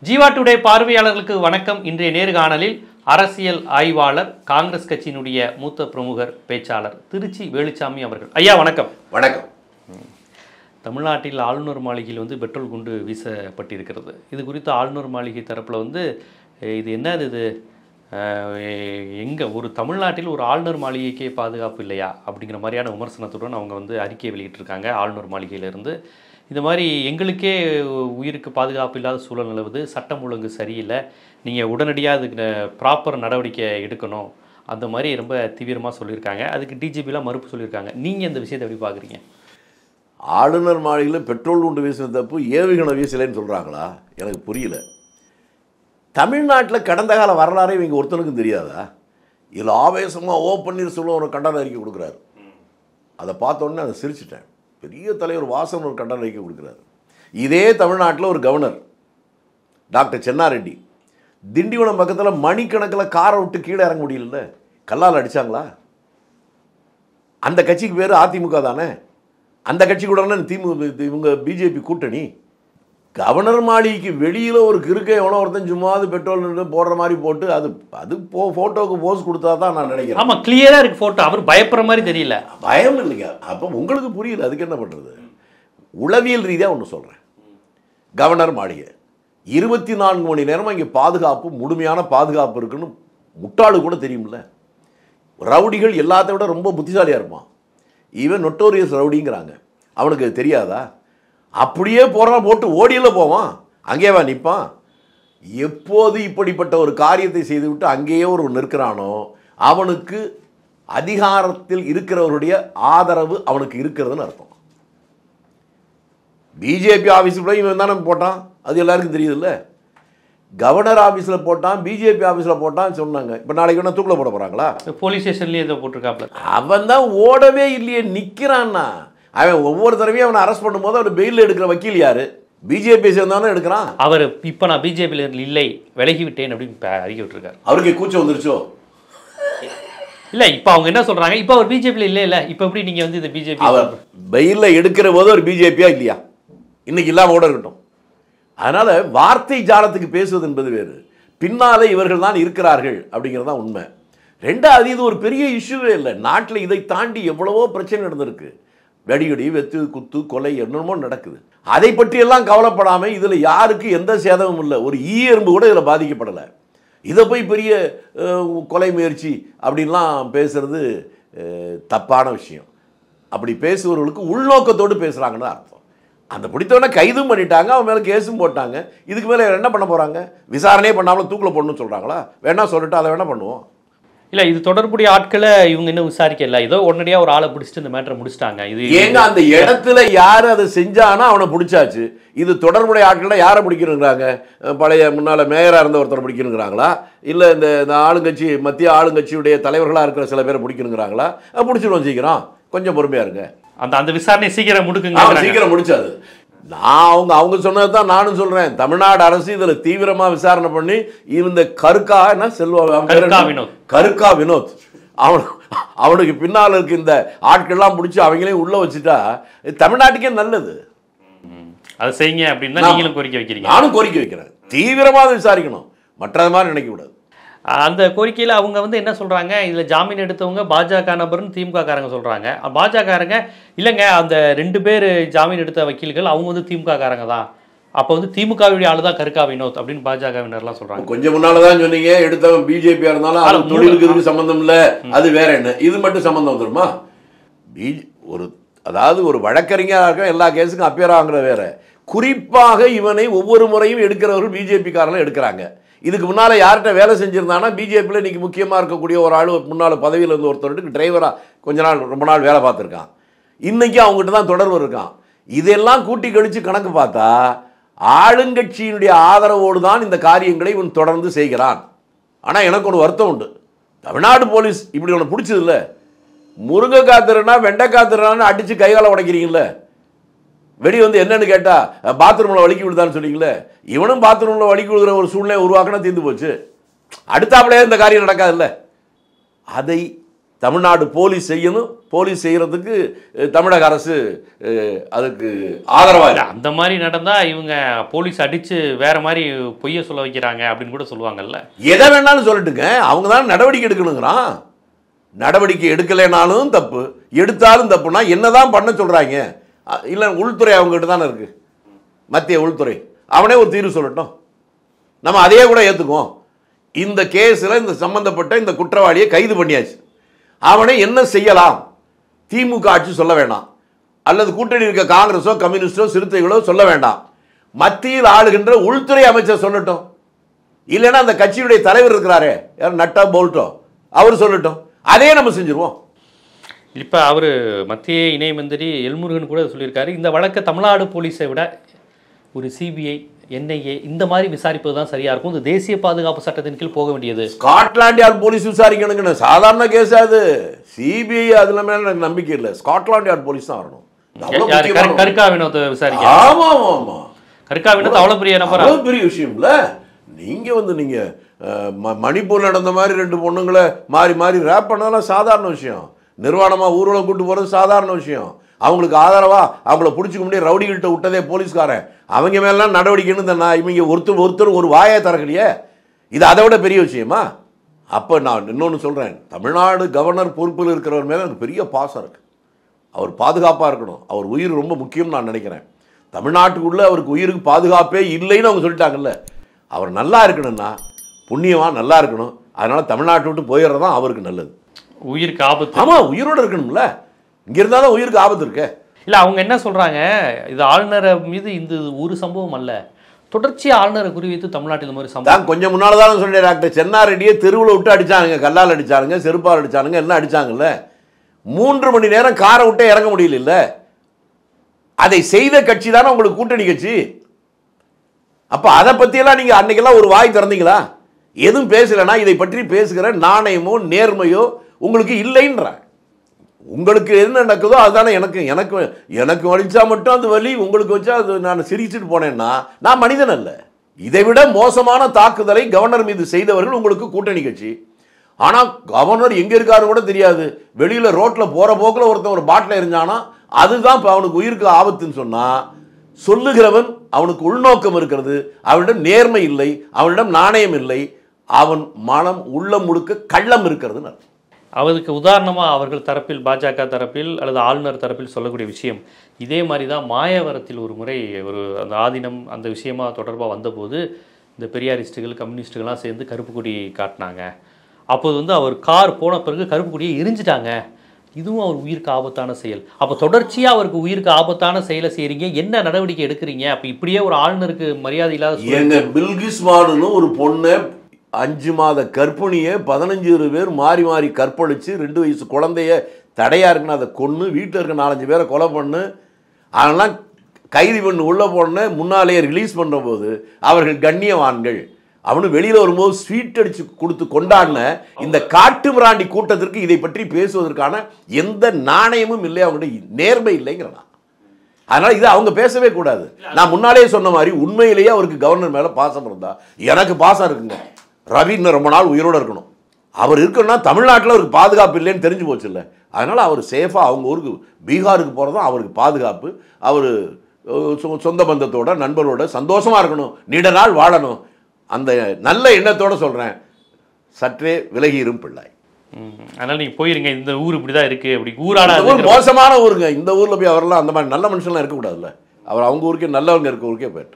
Jeeva today பார்வையாளர்களுக்கு வணக்கம் இன்றைய நேர்காணலில் அரசியல் ஆய்வாளர் காங்கிரஸ் கட்சியினுடைய மூத்த பிரமுகர் பேச்சாளர் திருச்சி வேலுச்சாமி அவர்கள் ஐயா வணக்கம் வணக்கம் தமிழ்நாட்டில் ஆளுநர் மாளிகையில் வந்து பெட்ரோல் குண்டு வீசப்பட்டிருக்கிறது இது குறித்து ஆளுநர் மாளிகை தரப்பில் வந்து "ஏய், இது என்னது இது எங்கே ஒரு தமிழ்நாட்டில் ஒரு ஆளுநர் மாளிகைக்கே பாதுகாப்பு இல்லையா அப்படிங்கிற மாதிரியான விமர்சனத்துடன் அவங்க வந்து அறிக்கையை வெளியிட்டிருக்காங்க ஆளுநர் மாளிகையிலிருந்து இந்த மாதிரி எங்களுக்கே உயிருக்கு பாதுகாப்பு இல்லாத சூழல் நிலவுது சட்டம் ஒழுங்கு சரியில்லை நீங்கள் உடனடியாக அதுக்கு ப்ராப்பர் நடவடிக்கை எடுக்கணும் அந்த மாதிரி ரொம்ப தீவிரமாக சொல்லியிருக்காங்க அதுக்கு டிஜிபிலாம் மறுப்பு சொல்லியிருக்காங்க நீங்கள் இந்த விஷயத்தை எப்படி பார்க்குறீங்க ஆளுநர் மாளிகையில் பெட்ரோல் குண்டு வீசின தப்பு ஏவுகணை வீசலைன்னு சொல்கிறாங்களா எனக்கு புரியல தமிழ்நாட்டில் கடந்த கால வரலாறே இவங்க ஒருத்தனுக்கும் தெரியாதா இதில் ஆவேசமாக ஓ பன்னீர்செல்வம் ஒரு கண்டன அறிக்கை கொடுக்குறாரு அதை பார்த்த உடனே அதை சிரிச்சிட்டேன் பெரிய தலைவர் வாசன் ஒரு கண்டன அறிக்கை கொடுக்குறாரு இதே தமிழ்நாட்டில் ஒரு கவர்னர் டாக்டர் சென்னாரெட்டி திண்டிவனம் பக்கத்தில் மணிக்கணக்கில் காரை விட்டு கீழே இறங்க முடியல கல்லால் அடிச்சாங்களா அந்த கட்சிக்கு பேர் அதிமுக தானே அந்த கட்சி கூட தானே திமுக இவங்க பிஜேபி கூட்டணி கவர்னர் மாளிகைக்கு வெளியில் ஒரு கிறுக்கை எவனோ ஒருத்தன் சும்மாவது பெட்ரோல் நின்று போடுற மாதிரி போட்டு அது அது போ ஃபோட்டோவுக்கு போஸ் கொடுத்தா தான் நான் நினைக்கிறேன் ஆமா கிளியரா இருக்கு போட்டோ அவர் பயப்படுற மாதிரி தெரியல பயம் இல்லைங்க அப்போ உங்களுக்கு புரியல அதுக்கு என்ன பண்ணுறது உளவியல் ரீதியாக ஒன்று சொல்கிறேன் கவர்னர் மாளிகை இருபத்தி நான்கு மணி நேரமாக இங்கே பாதுகாப்பு முழுமையான பாதுகாப்பு இருக்குன்னு முட்டாளு கூட தெரியும்ல ரவுடிகள் எல்லாத்த விட ரொம்ப புத்திசாலியாக இருப்பான் ஈவன் நொட்டோரியஸ் ரவுடிங்கிறாங்க அவனுக்கு அது தெரியாதா அப்படியே போகிறான் போட்டு ஓடியில போவான் அங்கேவா நிற்பான் எப்போது இப்படிப்பட்ட ஒரு காரியத்தை செய்துவிட்டு அங்கேயே ஒரு நிற்கிறானோ அவனுக்கு அதிகாரத்தில் இருக்கிறவருடைய ஆதரவு அவனுக்கு இருக்கிறதுன்னு அர்த்தம் பிஜேபி ஆஃபீஸில் இவன் தானே போட்டான் அது எல்லாருக்கும் தெரியுதுல்ல கவர்னர் ஆஃபீஸில் போட்டான் பிஜேபி ஆஃபீஸில் போட்டான் சொன்னாங்க இப்போ நாளைக்கு வேணா தூக்கில் போட போகிறாங்களா போலீஸ் ஸ்டேஷன்லயே ஏதோ போட்டிருக்காப்ல அவன் தான் ஓடவே இல்லையே நிற்கிறான்னா அவன் ஒவ்வொரு தடவையும் அவனை அரெஸ்ட் பண்ணும்போது அவன் பெயில் எடுக்கிற வக்கீல் யாரு பிஜேபி சேர்ந்தானே எடுக்கிறான் அவர் இப்ப நான் பிஜேபியில இல்லை விலகி விட்டேன் அப்படின்னு இப்ப அறிக்கை விட்டுருக்காரு அவருக்கு கூச்சம் வந்துருச்சோ இல்ல இப்ப அவங்க என்ன சொல்றாங்க இப்ப அவர் பிஜேபியில இல்ல இல்ல இப்ப எப்படி நீங்க வந்து இந்த பிஜேபி அவர் பெயிலில் எடுக்கிற போது ஒரு பிஜேபியா இல்லையா இன்னைக்கு இல்லாம கூட இருக்கட்டும் அதனால வார்த்தை ஜாலத்துக்கு பேசுவது என்பது வேறு பின்னாலே இவர்கள் தான் இருக்கிறார்கள் அப்படிங்கிறது தான் உண்மை ரெண்டாவது இது ஒரு பெரிய இஷ்யூவே இல்லை நாட்டில் இதை தாண்டி எவ்வளவோ பிரச்சனை நடந்திருக்கு வெடியடி வெத்து குத்து கொலை என்னமோ நடக்குது அதை பற்றியெல்லாம் கவலைப்படாமல் இதில் யாருக்கு எந்த சேதமும் இல்லை ஒரு ஈ எறும்பு கூட இதில் பாதிக்கப்படலை இதை போய் பெரிய அஹ், கொலை முயற்சி அப்படின்லாம் பேசுறது அஹ், தப்பான விஷயம் அப்படி பேசுபவர்களுக்கு உள்நோக்கத்தோடு பேசுகிறாங்கன்னு அர்த்தம் அந்த பிடித்தவனை கைதும் பண்ணிட்டாங்க அவன் மேலே கேஸும் போட்டாங்க இதுக்கு மேலே என்ன பண்ண போகிறாங்க விசாரணையே பண்ணாமல் தூக்கில் போடணும்னு சொல்கிறாங்களா வேணா சொல்லிட்டு அதை வேணா பண்ணுவோம் இல்ல இது தொடர்புடைய ஆட்களை இவங்க இன்னும் விசாரிக்கல ஏதோ உடனடியா ஒரு ஆளை பிடிச்சிட்டு இந்த மேட்டரை முடிச்சிட்டாங்க இது ஏங்க அந்த இடத்துல யார் அதை செஞ்சானோ அவனை பிடிச்சாச்சு இது தொடர்புடைய ஆட்களை யாரை பிடிக்கணுங்கிறாங்க அஹ் பழைய முன்னால் மேயராக இருந்த ஒருத்தரை பிடிக்கணுங்கிறாங்களா இல்லை இந்த இந்த ஆளுங்கட்சி மத்திய ஆளுங்கட்சியுடைய தலைவர்களாக இருக்கிற சில பேரை பிடிக்கணுங்கிறாங்களா அஹ் பிடிச்சிடுவோம் சீக்கிரம் கொஞ்சம் பொறுமையாக இருங்க அந்த அந்த விசாரணை சீக்கிரம் ஆமா, முடுக்குங்க சீக்கிரம் முடிச்சாது நான் அவங்க அவங்க சொன்னது தான் நானும் சொல்றேன் தமிழ்நாடு அரசு இதுல தீவிரமா விசாரணை பண்ணி இந்த கருக்கா என்ன செல்வா அவன் பேர் கருக்கா என்ன? வினோத். கருக்கா வினோத் அவன் அவனுக்கு பின்னால் இருக்க இந்த ஆட்கள்லாம் பிடிச்சி அவங்களையும் உள்ள வச்சுட்டா இது தமிழ்நாட்டுக்கே நல்லது அதை செய்யுங்க அப்படின்னா நான்- நீங்களும் கோரிக்கை வைக்கிறீங்க நானும் கோரிக்கை வைக்கிறேன் தீவிரமா அதை விசாரிக்கணும் மற்றது மாதிரி நினைக்க கூடாது அந்த கோரிக்கையில் அவங்க வந்து என்ன சொல்கிறாங்க இதில் ஜாமீன் எடுத்தவங்க பாஜக நபர்னு திமுக காரங்க சொல்கிறாங்க பாஜக காரங்க இல்லைங்க அந்த ரெண்டு பேர் ஜாமீன் எடுத்த வக்கீல்கள் அவங்க வந்து திமுக காரங்க தான் அப்போ வந்து திமுகவுடைய ஆளு தான் கருக்கா வினோத் அப்படின்னு பாஜகவினர்லாம் சொல்கிறாங்க கொஞ்சம் முன்னாலதான் சொன்னீங்க எடுத்தவன் பிஜேபியா இருந்தாலும் அது ஆனா, தொழிலுக்கு இதுக்கு சம்பந்தம் இல்ல அது வேற என்ன இது மட்டும் சம்பந்தம் வந்துருமா பிஜே ஒரு அதாவது ஒரு வழக்கறிஞராக இருக்க எல்லா கேஸுக்கும் அப்பியர் ஆகுற வேற குறிப்பாக இவனை ஒவ்வொரு முறையும் எடுக்கிறவர்கள் பிஜேபி காரங்களும் எடுக்கிறாங்க இதுக்கு முன்னால யார்கிட்ட வேலை செஞ்சிருந்தானா பிஜேபியில் இன்னைக்கு முக்கியமா இருக்கக்கூடிய ஒரு ஆள் முன்னால பதவியில் இருந்த ஒருத்தருக்கு டிரைவரா கொஞ்ச நாள் ரொம்ப நாள் வேலை பார்த்துருக்கான் இன்னைக்கு அவங்ககிட்ட தான் தொடர்பு இருக்கான் இதெல்லாம் கூட்டி கழிச்சு கணக்கு பார்த்தா ஆளுங்கட்சியினுடைய ஆதரவோடு தான் இந்த காரியங்களை இவன் தொடர்ந்து செய்கிறான் ஆனால் எனக்கு ஒரு வருத்தம் உண்டு தமிழ்நாடு போலீஸ் இப்படி ஒன்று பிடிச்சது இல்லை முருங்கைக்காய் திருனா வெண்டைக்காய் திருனான்னு அடித்து கைகால உடைக்கிறீங்களே வெடி வந்து என்னன்னு கேட்டா பாத்ரூமில் வலிக்கி விடுதான்னு சொன்னீங்களே இவனும் பாத்ரூமில் வலிக்கி விடுகிற ஒரு சூழ்நிலை உருவாக்கினா தீர்ந்து போச்சு அடுத்தாப்புலையே இந்த காரியம் நடக்காதுல்ல அதை தமிழ்நாடு போலீஸ் செய்யணும் போலீஸ் செய்யறதுக்கு அஹ், தமிழக அரசு அஹ், அதுக்கு ஆதரவா இல்ல, இருக்கு. அந்த மாதிரி நடந்தா இவங்க போலீஸ் அடிச்சு வேற மாதிரி பொய்ய சொல்ல வைக்கிறாங்க அப்படின்னு கூட சொல்லுவாங்கல்ல எதை வேணாலும் சொல்லட்டுங்க அவங்க தான் நடவடிக்கை எடுக்கணுங்கிறான் நடவடிக்கை எடுக்கலைனாலும் தப்பு எடுத்தாலும் தப்புனா என்னதான் பண்ண சொல்றாங்க அ- இல்ல உள்துறை அவங்ககிட்ட தானே இருக்கு மத்திய உள்துறை அவனே ஒரு தீர்வு சொல்லட்டும் நம்ம அதையே கூட ஏத்துக்குவோம் இந்த கேஸில் இந்த சம்பந்தப்பட்ட இந்த குற்றவாளியை கைது பண்ணியாச்சு அவனை என்ன செய்யலாம் திமுக ஆட்சி சொல்ல வேண்டாம் அல்லது கூட்டணி இருக்க காங்கிரஸோ கம்யூனிஸ்டோ சிறுத்தைகளோ சொல்ல வேண்டாம் மத்தியில் ஆளுகின்ற உள்துறை அமைச்சர் சொல்லட்டும் இல்லைன்னா அந்த கட்சியுடைய தலைவர் இருக்கிறாரே யார் நட்டா போல்ட்டோ அவர் சொல்லட்டும் அதே நம்ம செஞ்சிருவோம் இப்ப அவரு மத்திய இணை மந்திரி எல்முருகன் கூட சொல்லியிருக்காரு இந்த வழக்கை தமிழ்நாடு போலீஸை விட ஒரு சிபிஐ என்ஐஏ இந்த மாதிரி விசாரிப்பது தான் சரியா இருக்கும் இது தேசிய பாதுகாப்பு சட்டத்தின் கீழ் போக வேண்டியது ஸ்காட்லாண்ட் யார்ட் போலீஸ் விசாரிக்கணுங்கண்ணே சாதாரண கேஸ் அது சிபிஐ அதுல மேல எனக்கு நம்பிக்கை இல்லை ஸ்காட்லாண்ட் யார்ட் போலீஸ் தான் வரணும் இது அவ்வளவு யாரு கரு- முக்கியமான- கருக்கா வினோத்தை விசாரிக்க ஆமா ஆமா ஆமா கருக்கா வினோத் அவ்வளவு பெரிய நபரா அவ்வளவு பெரிய விஷயம்ல நீங்க வந்து நீங்க அஹ், ம- மணிப்பூர் நடந்த மாதிரி ரெண்டு பொண்ணுங்களை மாறி மாறி ரேப் பண்ணதெல்லாம் சாதாரண விஷயம் நிர்வாணமா ஊர்வலம் கூட்டு போறது சாதாரண விஷயம் அவங்களுக்கு ஆதரவா அவங்கள பிடிச்சிக்க முடியாது ரவுடிகள்கிட்ட விட்டதே போலீஸ்காரன் அவங்க மேலாம் நடவடிக்கைன்னு இந்த நான் இவங்க ஒருத்தர் ஒருத்தர் ஒரு வாயை திறக்கலையே இது அதை விட பெரிய விஷயமா அப்போ நான் இன்னொன்று சொல்கிறேன் தமிழ்நாடு கவர்னர் பொறுப்பில் இருக்கிறவர் மேலே எனக்கு பெரிய பாசம் இருக்குது அவர் பாதுகாப்பாக இருக்கணும் அவர் உயிர் ரொம்ப முக்கியம் நான் நினைக்கிறேன் தமிழ்நாட்டுக்குள்ளே அவருக்கு உயிருக்கு பாதுகாப்பே இல்லைன்னு அவங்க சொல்லிட்டாங்கல்ல அவர் நல்லா இருக்கணும்னா புண்ணியமாக நல்லா இருக்கணும் அதனால் தமிழ்நாட்டை விட்டு போயிடுறது தான் அவருக்கு நல்லது உயிருக்கு ஆபத்து ஆமாம் உயிரோடு இருக்கணும்ல இங்கே இருந்தால் தான் உயிருக்கு ஆபத்து இருக்கே இல்ல அவங்க என்ன சொல்றாங்க இது ஆளுநர் மீது இந்த ஒரு சம்பவம் அல்ல தொடர்ச்சியா ஆளுநரை குறிவைத்து தமிழ்நாட்டில் இந்த மாதிரி சம்பவம் தான் கொஞ்சம் முன்னால் தான் சொன்னேன் டாக்டர் சென்னாரெட்டியை தெருவில் விட்டு அடிச்சானுங்க கல்லால் அடிச்சானுங்க செருப்பால் அடிச்சானுங்க எல்லாம் அடிச்சாங்கல்ல மூன்று மணி நேரம் காரை விட்டே இறங்க முடியல அதை செய்த கட்சி தானே உங்களுக்கு கூட்டணி கட்சி அப்ப அதை பத்தியெல்லாம் நீங்க அன்னைக்கெல்லாம் ஒரு வாய் திறந்தீங்களா எதுவும் பேசலைன்னா இதை பற்றி பேசுகிற நாணயமோ நேர்மையோ உங்களுக்கு இல்லைன்ற உங்களுக்கு என்ன நடக்குதோ அதுதானே எனக்கு எனக்கு எனக்கு வலிச்சா மட்டும் அது வலி உங்களுக்கு வச்சா அது நான் சிரிச்சுட்டு போனேன்னா நான் மனிதன் அல்ல இதை விட மோசமான தாக்குதலை கவர்னர் மீது செய்தவர்கள் உங்களுக்கு கூட்டணி கட்சி ஆனா கவர்னர் எங்க இருக்காரு கூட தெரியாது வெளியில ரோட்ல போற போக்குல ஒருத்தன் ஒரு பாட்டில் எரிஞ்சானா அதுதான் இப்ப அவனுக்கு உயிருக்கு ஆபத்துன்னு சொன்னா சொல்லுகிறவன் அவனுக்கு உள்நோக்கம் இருக்கிறது அவனிடம் நேர்மை இல்லை அவனிடம் நாணயம் இல்லை அவன் மனம் உள்ளம் முழுக்க கள்ளம் இருக்கிறதுன்னு அர்த்தம். அவருக்கு உதாரணமா அவர்கள் தரப்பில் பாஜக தரப்பில் அல்லது ஆளுநர் தரப்பில் சொல்லக்கூடிய விஷயம் இதே மாதிரி தான் மாயவரத்தில் ஒரு முறை ஒரு அந்த ஆதீனம் அந்த விஷயமா தொடர்பாக வந்தபோது இந்த பெரியாரிஸ்ட்டுகள் கம்யூனிஸ்ட்டுகள்லாம் சேர்ந்து கருப்பு கொடி காட்டினாங்க அப்போது வந்து அவர் கார் போன பிறகு கருப்பு கொடியை எரிஞ்சிட்டாங்க இதுவும் அவர் உயிருக்கு ஆபத்தான செயல் அப்போ தொடர்ச்சியாக அவருக்கு உயிருக்கு ஆபத்தான செயலை செய்கிறீங்க என்ன நடவடிக்கை எடுக்கிறீங்க அப்போ இப்படியே ஒரு ஆளுநருக்கு மரியாதை இல்லாத சூழல் எங்க பில்கிஸ் மாடுன்னு ஒரு பொண்ணை அஞ்சு மாத கர்ப்பிணியை பதினஞ்சு இருபது பேர் மாறி மாறி கற்பழிச்சு ரெண்டு வயசு குழந்தைய தடையா இருக்குன்னு அதை கொன்று வீட்டில் இருக்க நாலஞ்சு பேரை கொலை பண்ணு அதெல்லாம் கைது பண்ணி உள்ள போன முன்னாலேயே ரிலீஸ் பண்ணுற போது அவர்கள் கண்ணியவான்கள் அவனு வெளியில் வரும்போது ஸ்வீட் அடிச்சு கொடுத்து கொண்டாடின இந்த காட்டு மிராண்டி கூட்டத்திற்கு இதை பற்றி பேசுவதற்கான எந்த நாணயமும் இல்லை அவங்கள்ட்ட நேர்மை இல்லைங்கிறனா அதனால இது அவங்க பேசவே கூடாது நான் முன்னாலே சொன்ன மாதிரி உண்மையிலேயே அவருக்கு கவர்னர் மேல பாசம் இருந்தா எனக்கு பாசம் இருக்குங்க ரவி இன்னும் ரொம்ப நாள் உயிரோட இருக்கணும் அவர் இருக்கணும்னா தமிழ்நாட்டில் அவருக்கு பாதுகாப்பு இல்லைன்னு தெரிஞ்சு போச்சு இல்லை அதனால அவர் சேஃபாக அவங்க ஊருக்கு பீகாருக்கு போகிறதும் அவருக்கு பாதுகாப்பு அவர் சொந்த பந்தத்தோட நண்பரோட சந்தோஷமா இருக்கணும் நீண்ட நாள் வாழணும் அந்த நல்ல எண்ணத்தோட சொல்றேன் சற்றே விலகியிரும் பிள்ளை ம், அதனால நீங்க போயிருங்க இந்த ஊர் இப்படிதான் இருக்கு அப்படி ஊரான இந்த ஊர் மோசமான ஊருங்க இந்த ஊர்ல போய் அவரெல்லாம் அந்த மாதிரி நல்ல மனுஷன்லாம் இருக்கக்கூடாதுல்ல அவர் அவங்க ஊருக்கே நல்லவங்க இருக்க ஊருக்கே போயிட்டோம்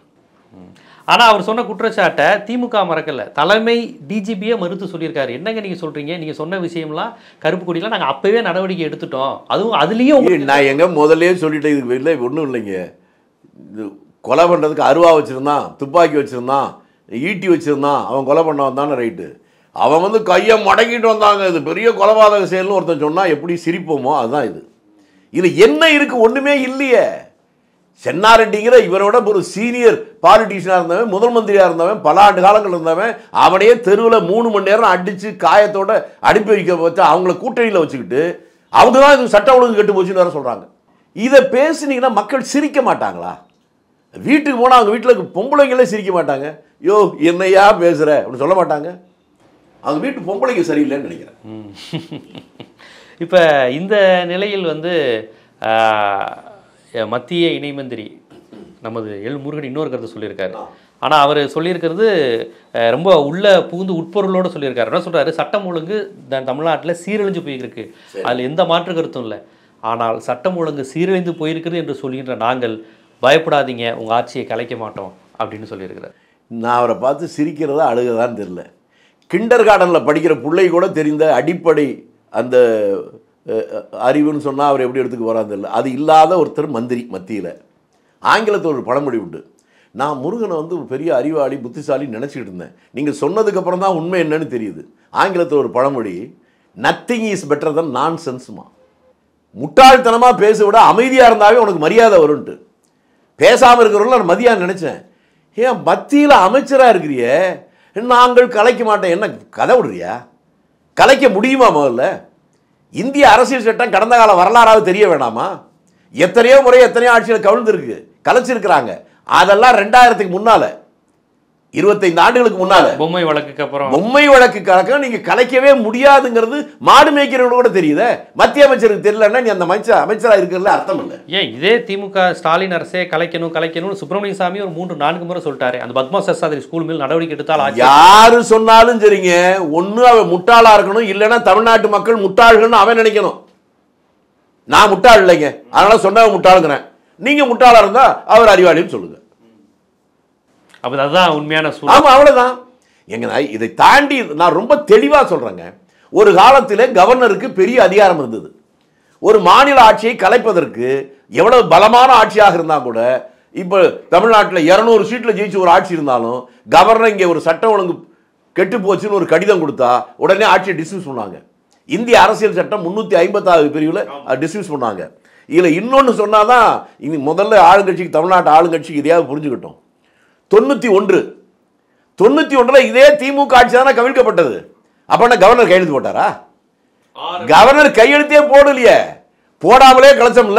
ஆனா அவர் சொன்ன குற்றச்சாட்டை திமுக மறக்கல தலைமை டிஜிபியே மறுத்து சொல்லியிருக்காரு என்னங்க நீங்க சொல்றீங்க நீங்க சொன்ன விஷயம்லாம் கருப்பு கொடியெல்லாம் நாங்க அப்பவே நடவடிக்கை எடுத்துட்டோம் அதுவும் அதுலயும் ஏய், நான் எங்க முதல்லயே சொல்லிட்டேன் இதுக்கு இல்லை ஒன்றும் இல்லைங்க இது கொலை பண்ணுறதுக்கு அருவா வச்சுருந்தான் துப்பாக்கி வச்சுருந்தான் ஈட்டி வச்சுருந்தான் அவன் கொலை பண்ண வந்தானே ரைட்டு அவன் வந்து கையை மடக்கிட்டு வந்தாங்க இது பெரிய கொலபாதக செயல்னு ஒருத்தன் சொன்னால் எப்படி சிரிப்போமோ அதுதான் இது இதில் என்ன இருக்கு ஒன்றுமே இல்லையே சென்னாரெட்டிங்கிற இவரோட ஒரு சீனியர் பாலிட்டிஷியனாக இருந்தவன் முதல் மந்திரியாக இருந்தவன் பல ஆண்டு காலங்கள் இருந்தவன் அவனையே தெருவில் மூணு மணி நேரம் அடித்து காயத்தோட அனுப்பி வைக்க வச்சு அவங்கள கூட்டணியில் வச்சுக்கிட்டு அவங்க தான் இது சட்ட ஒழுங்கு கெட்டு போச்சுன்னு வேற சொல்கிறாங்க இதை பேசுனீங்கன்னா மக்கள் சிரிக்க மாட்டாங்களா வீட்டுக்கு போனால் அவங்க வீட்டில் இருக்க பொம்பளைங்களே சிரிக்க மாட்டாங்க யோ என்னையா பேசுகிற அப்படின்னு சொல்ல மாட்டாங்க அவங்க வீட்டு பொம்பளைங்க சரியில்லைன்னு நினைக்கிறேன் இப்போ இந்த நிலையில் வந்து ஆஹ், மத்திய இணை மந்திரி நமது எல் முருகன் இன்னொரு கருத்து சொல்லியிருக்காரு ஆனால் அவர் சொல்லியிருக்கிறது அஹ், ரொம்ப உள்ள புகுந்து உட்பொருளோடு சொல்லியிருக்காரு என்ன சொல்றாரு சட்டம் ஒழுங்கு தமிழ்நாட்டில் சீரழிஞ்சு போயிருக்கு அதில் எந்த மாற்று கருத்தும் இல்லை ஆனால் சட்டம் ஒழுங்கு சீரழிந்து போயிருக்கிறது என்று சொல்கின்ற நாங்கள் பயப்படாதீங்க உங்கள் ஆட்சியை கலைக்க மாட்டோம் அப்படின்னு சொல்லியிருக்கிறார் நான் அவரை பார்த்து சிரிக்கிறதா அழுகதான்னு தெரில கிண்டர் கார்டனில் படிக்கிற பிள்ளை கூட தெரிந்த அடிப்படை அந்த அஹ், அஹ், அறிவுன்னு சொன்னால் அவர் எப்படி எடுத்துக்க போகிறான்னு தெரியல அது இல்லாத ஒருத்தர் மந்திரி மத்தியில் ஆங்கிலத்தில் ஒரு பழமொழி உண்டு நான் முருகனை வந்து ஒரு பெரிய அறிவாளி புத்திசாலின்னு நினச்சிக்கிட்டு இருந்தேன் நீங்கள் சொன்னதுக்கப்புறம் தான் உண்மை என்னன்னு தெரியுது ஆங்கிலத்தில் ஒரு பழமொழி நத்திங் இஸ் பெட்டர் than நான் சென்ஸ்மா முட்டாள்தனமாக பேச விட அமைதியாக இருந்தாவே உனக்கு மரியாதை வரும்ன்ட்டு பேசாமல் இருக்கிறவங்கள நான் மதியாக நினச்சேன் ஏன் மத்தியில் அமைச்சராக இருக்கிறியே நாங்கள் கலைக்க மாட்டோம் என்ன கதை விடுறியா கலைக்க முடியுமா முதல்ல இந்திய அரசியல் சட்டம் கடந்த கால வரலாறாவது தெரிய வேணாமா எத்தனையோ முறை எத்தனையோ ஆட்சியில் கவிழ்ந்துருக்கு கலைச்சிருக்கிறாங்க அதெல்லாம் ரெண்டாயிரத்துக்கு முன்னால இருபத்தைந்து ஆண்டுகளுக்கு முன்னால பொம்மை வழக்குக்கு அப்புறம் பொம்மை வழக்கு கணக்க நீங்க கலைக்கவே முடியாதுங்கிறது மாடு மேய்க்கிறவங்க கூட தெரியுதே மத்திய அமைச்சருக்கு தெரியலன்னா நீ அந்த அமைச்சர் அமைச்சரா இருக்கிறதுல அர்த்தம் இல்லை ஏன் இதே திமுக ஸ்டாலின் அரசே கலைக்கணும் கலைக்கணும்னு சுப்பிரமணிய சாமி ஒரு மூன்று நான்கு முறை சொல்லிட்டாரு அந்த பத்மா சசாதிரி ஸ்கூல் மேல் நடவடிக்கை எடுத்தால் ஆட்சி யாரு சொன்னாலும் சரிங்க ஒண்ணு அவன் முட்டாளா இருக்கணும் இல்லைன்னா தமிழ்நாட்டு மக்கள் முட்டாள்கள்னு அவன் நினைக்கணும் நான் முட்டாள் இல்லைங்க அதனால சொன்னவன் முட்டாளுங்கிறேன் நீங்க முட்டாளா இருந்தா அவர் அறிவாளின்னு சொல்லுங்க அப்போ அதுதான் உண்மையான சூழல் ஆமா அவ்வளவுதான் எங்க நான் இதை தாண்டி நான் ரொம்ப தெளிவா சொல்றேங்க ஒரு காலத்தில் கவர்னருக்கு பெரிய அதிகாரம் இருந்தது ஒரு மாநில ஆட்சியை கலைப்பதற்கு எவ்வளவு பலமான ஆட்சியாக இருந்தா கூட இப்போ தமிழ்நாட்டில் இரநூறு சீட்டில் ஜெயிச்சு ஒரு ஆட்சி இருந்தாலும் கவர்னர் இங்கே ஒரு சட்டம் ஒழுங்கு கெட்டு போச்சுன்னு ஒரு கடிதம் கொடுத்தா உடனே ஆட்சியை டிஸ்மிஸ் பண்ணாங்க இந்திய அரசியல் சட்டம் முன்னூற்றி ஐம்பத்தாவது பிரிவில் டிஸ்மிஸ் பண்ணாங்க இதில் இன்னொன்று சொன்னாதான் இனி முதல்ல ஆளுங்கட்சிக்கு தமிழ்நாட்டு ஆளுங்கட்சிக்கு இதையாவது புரிஞ்சுக்கிட்டோம் தொண்ணூற்றி ஒன்று தொண்ணூற்றி ஒன்றில் இதே திமுக ஆட்சி தானே கவிழ்க்கப்பட்டது அப்போ என்ன கவர்னர் கையெழுத்து போட்டாரா கவர்னர் கையெழுத்தே போடலையே போடாமலே கலைச்சோம்ல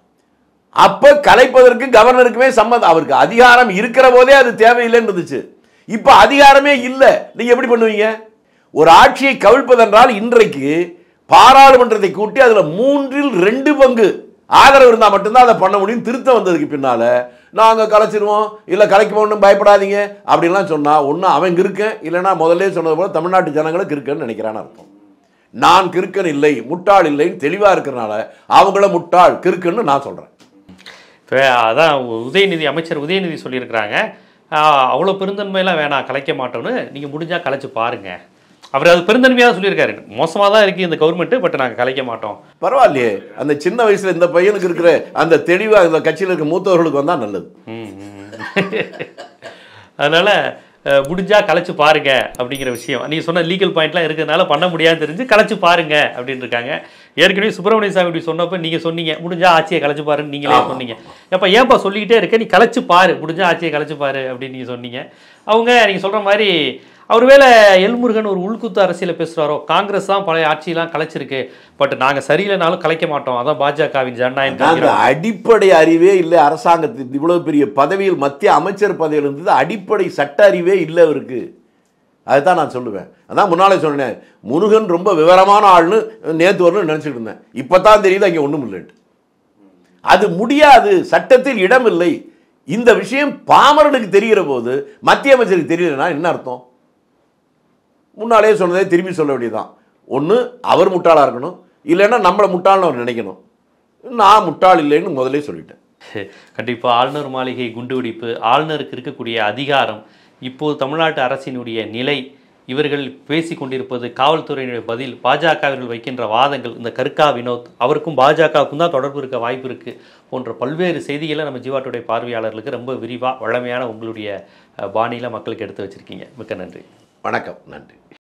அப்ப கலைப்பதற்கு கவர்னருக்குமே சம்மதம் அவருக்கு அதிகாரம் இருக்கிற போதே அது தேவையில்லைன்னு இருந்துச்சு இப்ப அதிகாரமே இல்லை நீங்க எப்படி பண்ணுவீங்க ஒரு ஆட்சியை கவிழ்ப்பதென்றால் இன்றைக்கு பாராளுமன்றத்தை கூட்டி அதுல மூன்றில் ரெண்டு பங்கு ஆதரவு இருந்தா மட்டும்தான் அதை பண்ண முடியும் திருத்தம் வந்ததுக்கு பின்னால நாங்க கலைச்சிருவோம் இல்ல கலைக்க ஒன்றும் பயப்படாதீங்க அப்படின்லாம் சொன்னா ஒண்ணு அவன் கிருக்கன் இல்லைன்னா முதல்ல சொன்னது போல தமிழ்நாட்டு ஜனங்களை கிருக்கன்னு நினைக்கிறான்னு அர்த்தம் நான் கிறுக்கன் இல்லை முட்டாள் இல்லைன்னு தெளிவா இருக்கிறனால அவங்கள முட்டாள் கிறுக்குன்னு நான் சொல்றேன் இப்போ அதான் உதயநிதி அமைச்சர் உதயநிதி சொல்லியிருக்கிறாங்க ஆஹ், அவ்வளோ பெருந்தன்மையெல்லாம் வேணாம் கலைக்க மாட்டோம்னு நீங்கள் முடிஞ்சால் கலைச்சு பாருங்க அவர் அது பெருந்தன்மையாக தான் சொல்லியிருக்காரு மோசமாக தான் இருக்குது இந்த கவர்மெண்ட்டு பட் நாங்கள் கலைக்க மாட்டோம் பரவாயில்லையே அந்த சின்ன வயசுல இந்த பையனுக்கு இருக்கிற அந்த தெளிவா இந்த கட்சியில் இருக்க மூத்தவர்களுக்கு வந்தா நல்லது ம், ம். அதனால அஹ், முடிஞ்சா கலைச்சு பாருங்க அப்படிங்கிற விஷயம் நீங்க சொன்ன லீகல் பாயிண்ட்லாம் இருக்கிறதுனால பண்ண முடியாதுன்னு தெரிஞ்சு கலைச்சு பாருங்க அப்படின்னு இருக்காங்க ஏற்கனவே சுப்பிரமணிய சாமி இப்படி சொன்னப்ப நீங்க சொன்னீங்க முடிஞ்சா ஆட்சியை கலைச்சு பாருன்னு நீங்களே சொன்னீங்க அப்ப ஏன்பா சொல்லிக்கிட்டே இருக்க நீ கலைச்சு பாரு முடிஞ்சா ஆட்சியை கலைச்சு பாரு அப்படின்னு நீங்க சொன்னீங்க அவங்க நீங்க சொல்ற மாதிரி அவர் வேலை எல்முருகன் ஒரு உள்குத்து அரசியல பேசுறாரோ காங்கிரஸ் தான் பழைய ஆட்சியெல்லாம் கலைச்சிருக்கு பட் நாங்க சரியில்லைனாலும் கலைக்க மாட்டோம் அதான் பாஜகவின் ஜனநாயகம் அந்த அடிப்படை அறிவே இல்லை அரசாங்கத்தில் இவ்வளவு பெரிய பதவியில் மத்திய அமைச்சர் பதவியில் இருந்தது அடிப்படை சட்ட அறிவே இல்லை அவருக்கு அதுதான் நான் சொல்லுவேன் அதான் முன்னாலே சொன்னேன் முருகன் ரொம்ப விவரமான ஆள்னு நேத்து வரணும் நினைச்சிட்டு இருந்தேன் இப்பதான் தெரியுது அங்கே ஒண்ணும் இல்லைன்ட்டு அது முடியாது சட்டத்தில் இடம் இல்லை இந்த விஷயம் பாமரனுக்கு தெரிகிற போது மத்திய அமைச்சருக்கு தெரியலனா என்ன அர்த்தம் முன்னாலே சொன்னதே திரும்பி சொல்ல வேண்டியதுதான் ஒன்று அவர் முட்டாளாக இருக்கணும் இல்லைன்னா நம்மளை முட்டாள்னு அவர் நினைக்கணும் நான் முட்டாள் இல்லைன்னு முதல்லே சொல்லிட்டேன் கண்டிப்பா ஆளுநர் மாளிகை குண்டுவெடிப்பு ஆளுநருக்கு இருக்கக்கூடிய அதிகாரம் இப்போது தமிழ்நாட்டு அரசினுடைய நிலை இவர்கள் பேசி கொண்டிருப்பது காவல்துறையினுடைய பதில் பாஜகவினர்கள் வைக்கின்ற வாதங்கள் இந்த கருக்கா வினோத் அவருக்கும் பாஜகவுக்கும் தான் தொடர்பு இருக்க வாய்ப்பு இருக்கு போன்ற பல்வேறு செய்திகளை நம்ம ஜீவாட்டுடைய பார்வையாளர்களுக்கு ரொம்ப விரிவாக வழமையான உங்களுடைய அஹ், பாணியில மக்களுக்கு எடுத்து வச்சிருக்கீங்க மிக்க நன்றி வணக்கம் நன்றி